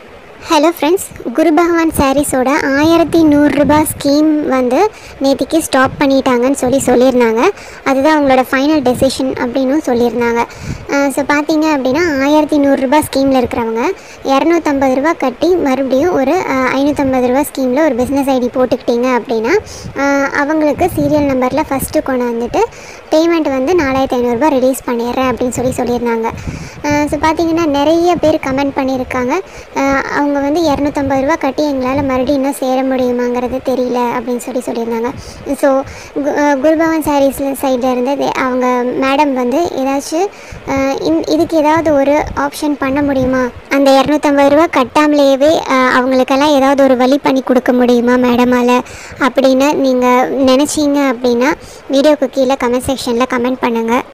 hello friends குரு பகவான் சாரீஸோட ஆயிரத்தி நூறுரூபா ஸ்கீம் வந்து நேத்திக்கு ஸ்டாப் பண்ணிட்டாங்கன்னு சொல்லி சொல்லியிருந்தாங்க அதுதான் அவங்களோட ஃபைனல் டெசிஷன் அப்படின்னும் சொல்லியிருந்தாங்க ஸோ பார்த்தீங்க அப்படின்னா ஆயிரத்தி நூறுரூபா ஸ்கீமில் இருக்கிறவங்க இரநூத்தம்பது ரூபா கட்டி மறுபடியும் ஒரு அஹ், ஐநூற்றம்பது ரூபா ஸ்கீமில் ஒரு பிஸ்னஸ் ஐடி போட்டுக்கிட்டீங்க அப்படின்னா அஹ், அவங்களுக்கு சீரியல் நம்பரில் ஃபஸ்ட்டு கொண்டு வந்துட்டு பேமெண்ட் வந்து நாலாயிரத்தி ஐநூறுரூபா ரிலீஸ் பண்ணிடுறேன் அப்படின்னு சொல்லி சொல்லியிருந்தாங்க ஸோ பார்த்தீங்கன்னா நிறைய பேர் கமெண்ட் பண்ணியிருக்காங்க அஹ் அவங்க வந்து இரநூத்தம்பது ரூபா கட்டி எங்களால் மறுபடியும் இன்னும் சேர முடியுமாங்கிறது தெரியல அப்படின்னு சொல்லி சொல்லியிருந்தாங்க ஸோ குருபவன் சாரீஸில் சைடில் இருந்து தே- அவங்க மேடம் வந்து ஏதாச்சும் அஹ் இந்- இதுக்கு ஏதாவது ஒரு ஆப்ஷன் பண்ண முடியுமா அந்த இரநூத்தம்பது ரூபா கட்டாமலேயே அஹ் அவங்களுக்கெல்லாம் ஏதாவது ஒரு வழி பண்ணி கொடுக்க முடியுமா மேடமால் அப்படின்னு நீங்கள் நினச்சிங்க அப்படின்னா வீடியோக்கு கீழே கமெண்ட் செக்ஷனில் கமெண்ட் பண்ணுங்கள்